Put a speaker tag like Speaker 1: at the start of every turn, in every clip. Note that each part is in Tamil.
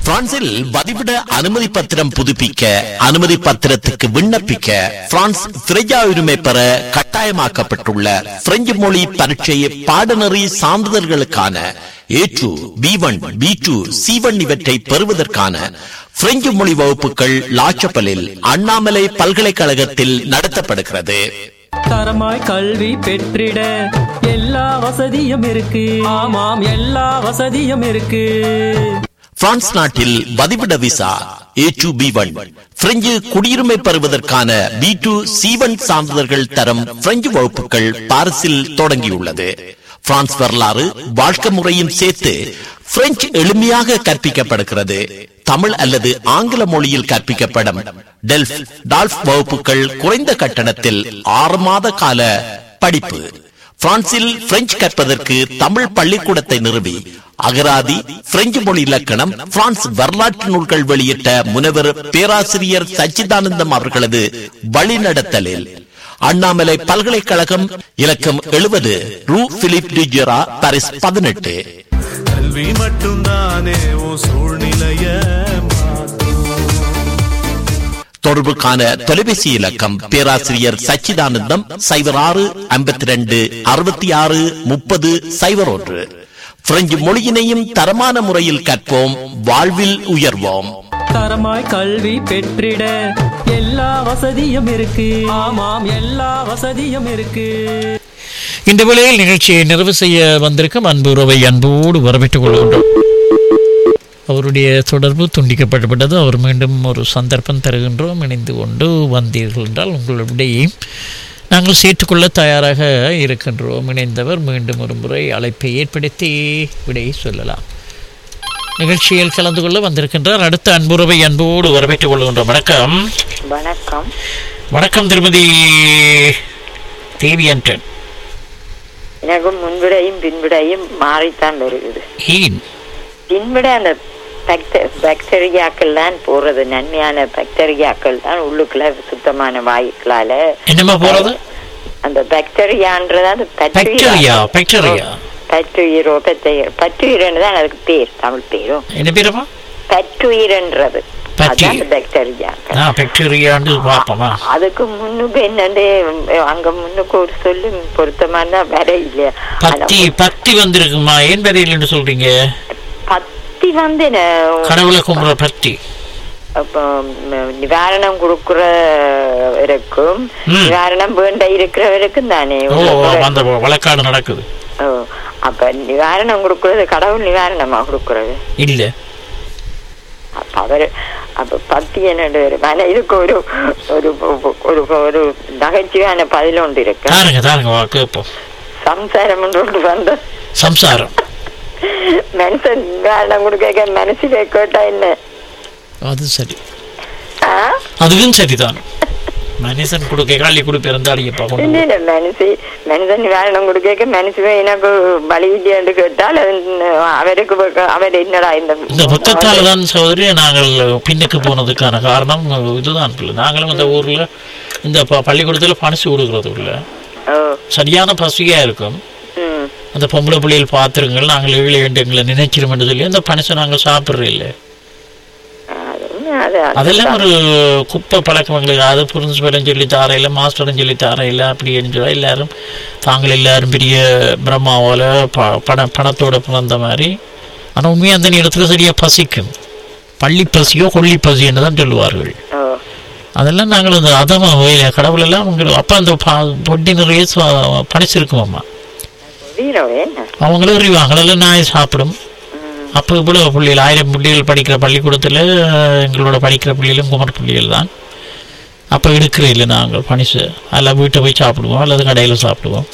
Speaker 1: பிரான்சில் வதிவிட அனுமதி பத்திரம் புதுப்பிக்க அனுமதி பத்திரத்துக்கு விண்ணப்பிக்க பிரான்ஸ் திரையா உரிமை பெற கட்டாயமாக்கப்பட்டுள்ள பிரெஞ்சு மொழி பரீட்சை பாடநெறி சான்றிதழ்களுக்கான A two B one B two C one இவற்றை பெறுவதற்கான பிரெஞ்சு மொழி வகுப்புகள் லாச்சப்பலில் அண்ணாமலை பல்கலைக்கழகத்தில் நடத்தப்படுகிறது
Speaker 2: தரமாய் கல்வி பெற்றிட எல்லா வசதியும் இருக்கு ஆமாம் எல்லா வசதியும் இருக்கு
Speaker 1: பிரான்ஸ் நாட்டில் வதிவிட visa A two B one French குடியுரிமை பெறுவதற்கான பி டூ சி ஒன் சான்றிதழ்கள் தரம் பிரெஞ்சு வகுப்புகள் பாரிஸில் தொடங்கியுள்ளது பிரான்ஸ் வரலாறு வாழ்க்கை முறையும் சேர்த்து பிரெஞ்சு எளிமையாக கற்பிக்கப்படுகிறது தமிழ் அல்லது ஆங்கில மொழியில் கற்பிக்கப்படும் டெல்ஃப் டால்ஃப் வகுப்புகள் குறைந்த கட்டணத்தில் ஆறு மாத கால படிப்பு பிரான்சில் பிரெஞ்சு கற்பதற்கு தமிழ் பள்ளிக்கூடத்தை நிறுவி அகராதி பிரெஞ்சு மொழி இலக்கணம் பிரான்ஸ் வரலாற்று நூல்கள் வெளியிட்ட முனைவர் பேராசிரியர் சச்சிதானந்தம் அவர்களது வழிநடத்தலில் அண்ணாமலை பல்கலைக்கழகம் இலக்கம் எழுபது ரூ பிலிப் டிஜெரா பாரிஸ் பதினெட்டு
Speaker 3: கல்வி மட்டும்தானே உன் சூழ்நிலைய
Speaker 1: தொடர்புக்கான தொலைபேசி இலக்கம் பேராசிரியர் சச்சிதானந்தம் சைபர் ஆறு ஐம்பத்தி ரெண்டு அறுபத்தி ஆறு முப்பது சைபர் ஒன்று பிரெஞ்சு மொழியினையும் தரமான முறையில் கற்போம் வாழ்வில் உயர்வோம்
Speaker 2: தரமாய் கல்வி பெற்றிட எல்லா வசதியும் இருக்கு ஆமாம் எல்லா வசதியும் இருக்கு
Speaker 4: இந்த வேளையில் நிகழ்ச்சியை நிறைவு செய்ய வந்திருக்கும் அன்பு உறவை அன்போடு வரவேற்றுக் கொள்கின்றோம் அவருடைய தொடர்பு துண்டிக்கப்பட்டுவிட்டது அவர் மீண்டும் ஒரு சந்தர்ப்பம் தருகின்றோம் இணைந்து கொண்டு வந்தீர்கள் என்றால் உங்களுடைய நாங்கள் சேர்த்துக்கொள்ள தயாராக இருக்கின்றோம் இணைந்தவர் மீண்டும் ஒரு முறை அழைப்பை ஏற்படுத்தி விடையை சொல்லலாம் நிகழ்ச்சியில் கலந்து கொள்ள வந்திருக்கின்றார் அடுத்த அன்புறவை அன்போடு வரவேற்றுக் கொள்கின்றோம் வணக்கம்
Speaker 5: வணக்கம்
Speaker 4: வணக்கம் திருமதி தேவி அன்டன்
Speaker 5: எனக்கு முன்விடையும் பின்விடையும் மாறித்தான் வருகிறது
Speaker 4: ஏன்
Speaker 5: பின்விட அந்த பாக்ட- பாக்டீரியாக்கள் தான் போறது நன்மையான பாக்டீரியாக்கள் தான் உள்ளுக்குள்ள சுத்தமான வாயுக்களால
Speaker 4: என்னம்மா போறது
Speaker 5: அந்த பாக்டீரியான்றது அந்த
Speaker 4: பாக்டீரியா பாக்டீரியா
Speaker 5: பற்றுயிரோ பற்றுயிர் பற்றுயிரன்னு தான் அதுக்கு பேர் தமிழ் பேரும்
Speaker 4: என்ன பேரம்மா
Speaker 5: பற்றுயிரன்றது
Speaker 4: பற்று-
Speaker 5: அதான் பாக்டீரியா
Speaker 4: ஆ பாக்டீரியான்னு பார்ப்போமா
Speaker 5: அதுக்கு முன்னுக்கு என்னண்டு அங்க முன்னுக்கு ஒரு சொல்லு பொருத்தமான வர இல்லையா
Speaker 4: பத்தி பத்தி வந்திருக்குமா ஏன் வரையில்னு சொல்றீங்க
Speaker 5: பத்தி வந்து என்ன,
Speaker 4: கடவுளை கும்புற பத்தி
Speaker 5: அப்போ, ம், நிவாரணம் கொடுக்கிறவருக்கும்
Speaker 4: ம்.
Speaker 5: நிவாரணம் வேண்ட இருக்கிறவருக்கும் தானே
Speaker 4: ஓ அந்த வழக்காடு நடக்குது
Speaker 5: ஓ, அப்ப நிவாரணம் கொடுக்கறது கடவுள் நிவாரணமா கொடுக்கறது
Speaker 4: இல்ல
Speaker 5: அப்ப அவரு அப்ப பத்தி என்னோட ஆனா இதுக்கு ஒரு ஒரு ஒரு ஒரு நகைச்சுவையான பதில் ஒன்று இருக்கு
Speaker 4: தாருங்க தாருங்க வா, கேட்போம்
Speaker 5: சம்சாரம் ஒன்று வந்த
Speaker 4: சம்சாரம்
Speaker 5: மனுஷன் நிவாரணம் கொடுக்க மனசுல கேட்டா என்ன
Speaker 4: அது சரி
Speaker 5: ஆ?
Speaker 4: அதுவும் சரிதான் மனுஷன் கொடுக்க காலி கொடுப்பு இருந்தாடியப்பா
Speaker 5: இல்ல
Speaker 4: கொண்டு
Speaker 5: இல்ல மனசு மனுஷன் நிவாரணம் கொடுக்க மனசு எனக்கு பலி இல்லையான்னு கேட்டால் அது அவருக்கு பக்க- அவர் என்னடா இந்த
Speaker 4: இந்த புத்தத்தால தான் சகோதரி நாங்கள் பின்னுக்கு போனதுக்கான காரணம் இதுதான் பிள்ளை. நாங்களும் இந்த ஊர்ல இந்த ப- பள்ளிக்கூடத்துல பணிச்சு கொடுக்கறது இல்ல
Speaker 5: ஓ,
Speaker 4: சரியான பசியா இருக்கும்
Speaker 5: ம்,
Speaker 4: அந்த பொம்பளை பிள்ளைகள் பார்த்துருங்கள் நாங்கள் ஏழை எங்களை நினைச்சிருமென்று சொல்லி அந்த பணிசை நாங்கள் சாப்பிட்றோம் இல்லை
Speaker 5: அது உண்மை, அது அது
Speaker 4: அதெல்லாம் ஒரு குப்பை பழக்கம் எங்களுக்கு அது பிரின்சிபலும் சொல்லி தாரையில் மாஸ்டரும் சொல்லி தாரையில் அப்படின்னு சொல்லி எல்லாரும் தாங்கள் எல்லாரும் பெரிய பிரம்மாவால் ப பண பணத்தோட பிறந்த மாதிரி ஆனால் உண்மையாக அந்த நேரத்தில் சரியாக பசிக்கும் பள்ளி பசியோ கொல்லி பசின்னு தான் சொல்லுவார்கள்
Speaker 5: ஓ,
Speaker 4: அதெல்லாம் நாங்கள் அந்த அதமா வயல கடவுள் எல்லாம் உங்களுக்கு அப்போ அந்த ப- பொட்டி நிறைய ச- பணிச்சிருக்குமாம்மா
Speaker 5: வீரம் என்ன
Speaker 4: அவங்களும் அறிவாங்களெல்லாம் நாய் சாப்பிடும் அப்போ இவ்வளோ பிள்ளைகள் ஆயிரம் பிள்ளைகள் படிக்கிற பள்ளிக்கூடத்தில் எங்களோட படிக்கிற பிள்ளைகளும் குமர் பிள்ளைகள் தான் அப்போ எடுக்கிற இல்லை நாங்கள் பனிசு அதில் வீட்டை போய் சாப்பிடுவோம் அல்லது கடையில் சாப்பிடுவோம்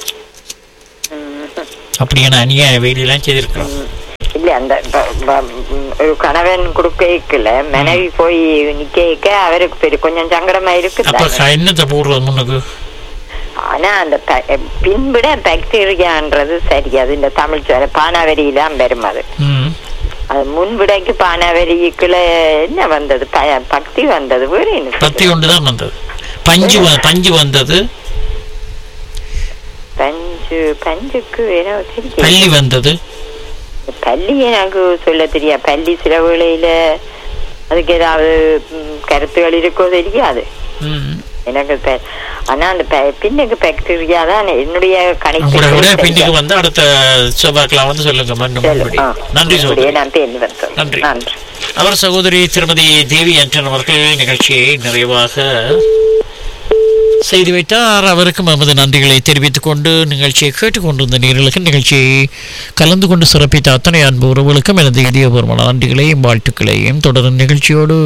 Speaker 4: அப்படியே நான் அநியாய வெயிலெல்லாம் செய்திருக்கிறோம்
Speaker 5: இல்ல அந்த ப- ப- ம், ஒரு கணவன் கொடுக்கல மனைவி போய் நிக்க அவருக்கு பெரிய கொஞ்சம் சங்கடமா இருக்கு
Speaker 4: அப்போ என்னத்தை போடுறது முன்னுக்கு
Speaker 5: ஆனா அந்த ப- பின்விட பாக்டீரியான்றது சரி அது இந்த தமிழ் சொல்ல பானாவரியிலாம் வரும் அது
Speaker 4: ம்
Speaker 5: அது முன்விடைக்கு பானாவரிக்குள்ள என்ன வந்தது ப- பக்தி வந்தது வேற என்ன
Speaker 4: பத்தி ஒன்று தான் வந்தது பஞ்சு வ- பஞ்சு வந்தது
Speaker 5: பஞ்சு பஞ்சுக்கு ஏதோ தெரியும்
Speaker 4: பள்ளி வந்தது
Speaker 5: பள்ளி எனக்கு சொல்ல தெரியா பள்ளி சில வேளையில அதுக்கு ஏதாவது ம், கருத்துகள் இருக்கோ தெரியாது
Speaker 4: ம்.
Speaker 5: எனக்கு பெ- ஆனா அந்த பெ- பின்னுக்கு பாக்டீரியா தான் என்னுடைய
Speaker 4: உங்களோட விட
Speaker 5: கணிப்பு
Speaker 4: பின்னுக்கு வந்து அடுத்த செவ்வாய்க்கிழமை வந்து சொல்லுங்க மீண்டும் மறுபடி. நன்றி சகோதரி
Speaker 5: நான் பேருந்து வந்தோம்
Speaker 4: நன்றி.
Speaker 5: நன்றி
Speaker 4: அவர் சகோதரி திருமதி தேவி ஆண்டன் அவர்கள் நிகழ்ச்சியை நிறைவாக செய்து வைத்தார் அவருக்கும் எமது நன்றிகளை தெரிவித்துக் கொண்டு நிகழ்ச்சியை கேட்டுக்கொண்டிருந்த நேர்களுக்கு நிகழ்ச்சியை கலந்து கொண்டு சிறப்பித்த அத்தனை அன்பு உறவுகளுக்கும் எனது இதயபூர்வமான நன்றிகளையும் வாழ்த்துக்களையும் தொடரும் நிகழ்ச்சியோடு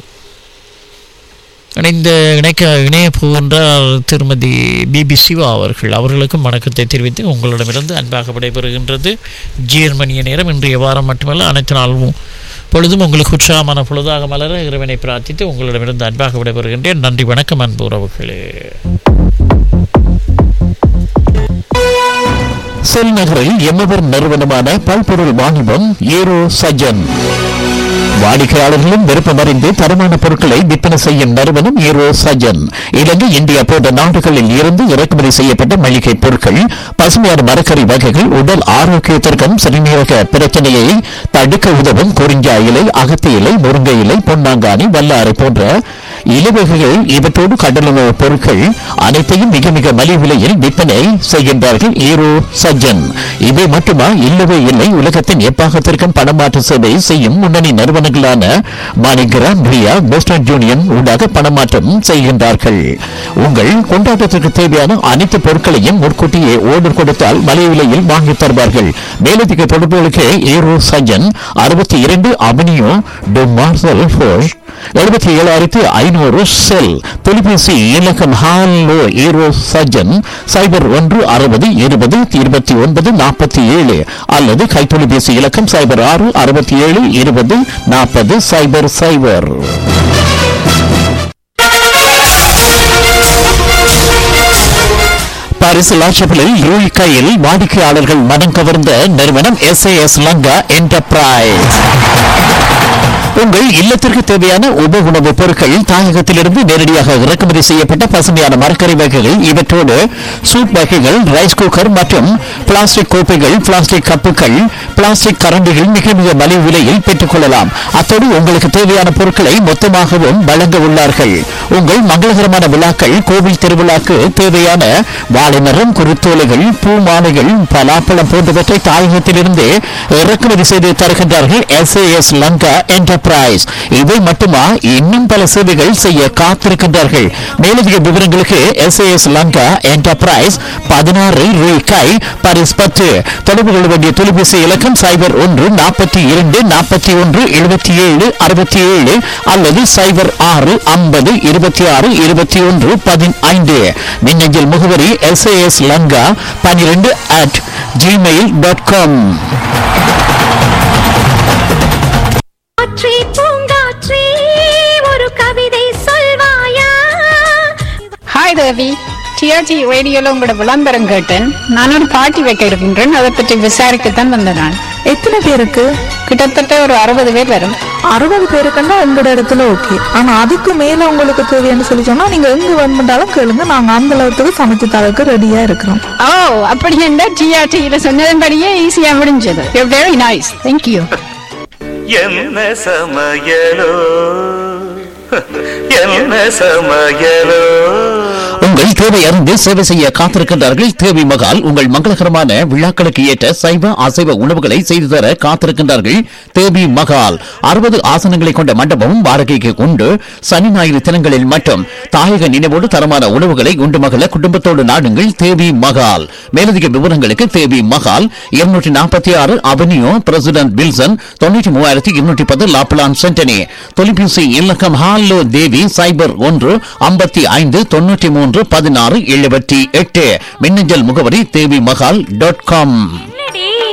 Speaker 4: இணைந்த இணைக்க இணைய போகின்றார் திருமதி பிபி சிவா அவர்கள் அவர்களுக்கும் வணக்கத்தை தெரிவித்து உங்களிடமிருந்து அன்பாக விடைபெறுகின்றது ஜீர்மனிய நேரம் இன்றைய வாரம் மட்டுமல்ல அனைத்து நாளும் பொழுதும் உங்களுக்கு உற்சாகமான பொழுதாக மலர இறைவனை பிரார்த்தித்து உங்களிடமிருந்து அன்பாக விடைபெறுகின்றேன் நன்றி வணக்கம் அன்பு உறவுகளே
Speaker 1: செல் நகரில் எம்மவர் நிறுவனமான பல்பொருள் வாணிபம் ஏரோ சஜன் வாடிக்கையாளர்களும் விருப்பமறிந்து தரமான பொருட்களை விற்பனை செய்யும் நிறுவனம் ஏரோ சஜன் இலங்கை இந்தியா போன்ற நாடுகளில் இருந்து இறக்குமதி செய்யப்பட்ட மளிகை பொருட்கள் பசுமையான மரக்கறி வகைகள் உடல் ஆரோக்கியத்திற்கும் சிறுநீரக பிரச்சனையை தடுக்க உதவும் குறிஞ்சா இலை அகத்தி இலை முருங்கை இலை பொன்னாங்கானி வல்லாரை போன்ற இலவகைகள் இவற்றோடு கடலுணவு பொருட்கள் அனைத்தையும் மிக மிக மலிவு விலையில் விற்பனை செய்கின்றார்கள் ஈரோ சஜ்ஜன் இவை மட்டுமா இல்லவே இல்லை உலகத்தின் எப்பாகத்திற்கும் பணமாற்று சேவை செய்யும் முன்னணி நிறுவனங்களான மாணிகிராம் ரியா வெஸ்டர்ன் யூனியன் ஊடாக பணமாற்றம் செய்கின்றார்கள் உங்கள் கொண்டாட்டத்திற்கு தேவையான அனைத்து பொருட்களையும் முன்கூட்டியே ஓர்டர் கொடுத்தால் மலிவு விலையில் வாங்கித் தருவார்கள் மேலதிக தொடர்புகளுக்கு ஈரோ சஜ்ஜன் அறுபத்தி இரண்டு அவனியோ டு மார்சல் ஃபோர்ஸ் எழுபத்தி ஏழாயிரத்தி ஐநூறு செல் தொலைபேசி இலக்கம் ஹாலோ ஈரோ சஜன் சைபர் ஒன்று அறுபது இருபது இருபத்தி ஒன்பது நாற்பத்தி ஏழு அல்லது கைத்தொலைபேசி இலக்கம் சைபர் ஆறு அறுபத்தி ஏழு இருபது நாற்பது சைபர் சைபர் பாரிஸ் லாட்சபிளில் யூல் கையில் வாடிக்கையாளர்கள் மனம் கவர்ந்த நிறுவனம் எஸ்ஏஎஸ் லங்கா என்டர்பிரைஸ் உங்கள் இல்லத்திற்கு தேவையான உப உணவுப் பொருட்கள் தாயகத்திலிருந்து நேரடியாக இறக்குமதி செய்யப்பட்ட பசுமையான மரக்கறி வகைகள் இவற்றோடு சூப் வகைகள் ரைஸ் குக்கர் மற்றும் பிளாஸ்டிக் கோப்பைகள் பிளாஸ்டிக் கப்புகள் பிளாஸ்டிக் கரண்டிகள் மிக மிக மலிவு விலையில் பெற்றுக்கொள்ளலாம் அத்தோடு உங்களுக்கு தேவையான பொருட்களை மொத்தமாகவும் வழங்க உள்ளார்கள் உங்கள் மங்களகரமான விழாக்கள் கோவில் திருவிழாக்கு தேவையான வாழைமரம் குருத்தோலைகள் பூ மாலைகள் பலாப்பழம் போன்றவற்றை தாயகத்திலிருந்து இறக்குமதி செய்து தருகின்றார்கள் எஸ்ஏஎஸ் லங்கா என்டர்பிரைஸ் இவை மட்டுமா இன்னும் பல சேவைகள் செய்ய காத்திருக்கின்றார்கள் மேலதிக விவரங்களுக்கு எஸ்ஏஎஸ் லங்கா என்டர்பிரைஸ் பதினாறு ரூபாய் பரிஸ் பத்து தொடர்பு கொள்ள வேண்டிய தொலைபேசி இலக்கம் சைபர் ஒன்று நாற்பத்தி இரண்டு நாற்பத்தி ஒன்று எழுபத்தி ஏழு அறுபத்தி ஏழு அல்லது சைபர் ஆறு ஐம்பது இருபத்தி ஆறு இருபத்தி ஒன்று பதினைந்து மின்னஞ்சல் முகவரி எஸ்ஏஎஸ் லங்கா பன்னிரெண்டு அட் ஜிமெயில் டாட் காம்
Speaker 6: காற்றே பூங்காற்றே ஒரு கவிதை சொல்வாயா
Speaker 7: ஹாய் தேவி டிஆர்டி ரேடியோல உங்களோட விளம்பரம் கேட்டேன் நான் ஒரு பார்ட்டி வைக்க இருக்கின்றேன் அதை பற்றி விசாரிக்கத்தான் வந்தேன் நான்
Speaker 8: எத்தனை பேருக்கு
Speaker 7: கிட்டத்தட்ட ஒரு அறுபது பேர் வரும்
Speaker 8: அறுபது பேருக்குன்னா எங்களோட இடத்துல ஓகே ஆனா அதுக்கு மேல உங்களுக்கு தேவைன்னு சொல்லி சொன்னா நீங்க எங்க வேணுமென்றாலும் கேளுங்க நாங்க அந்த அளவுக்கு சமைச்சு தரக்கு ரெடியா இருக்கிறோம்
Speaker 7: ஓ அப்படி என்ன டிஆர்டியில சொன்னதன்படியே ஈஸியா முடிஞ்சது வெரி நைஸ் தேங்க்யூ
Speaker 3: என்ன சமையலோ என்ன சமையலோ
Speaker 1: உங்கள் தேவை அறிந்து சேவை செய்ய காத்திருக்கின்றார்கள் தேவி மகால் உங்கள் மங்களகரமான விழாக்களுக்கு ஏற்ற சைவ அசைவ உணவுகளை செய்து தர காத்திருக்கின்றார்கள் தேவி மகால் அறுபது ஆசனங்களை கொண்ட மண்டபமும் வாடகைக்கு உண்டு சனி ஞாயிறு தினங்களில் மட்டும் தாயக நினைவோடு தரமான உணவுகளை உண்டு மகள குடும்பத்தோடு நாடுங்கள் தேவி மகால் மேலதிக விவரங்களுக்கு தேவி மகால் இருநூற்றி நாற்பத்தி ஆறு அவென்யூ பிரசிடென்ட் வில்சன் தொண்ணூற்றி மூவாயிரத்தி இருநூற்றி பத்து லாப்லான் சென்டனி தொலைபேசி இலக்கம் ஹாலோ தேவி சைபர் ஒன்று ஐம்பத்தி ஐந்து தொண்ணூற்றி மூன்று பதினாறு எழுபத்தி எட்டு மின்னஞ்சல் முகவரி தேவி மகால் டாட் காம்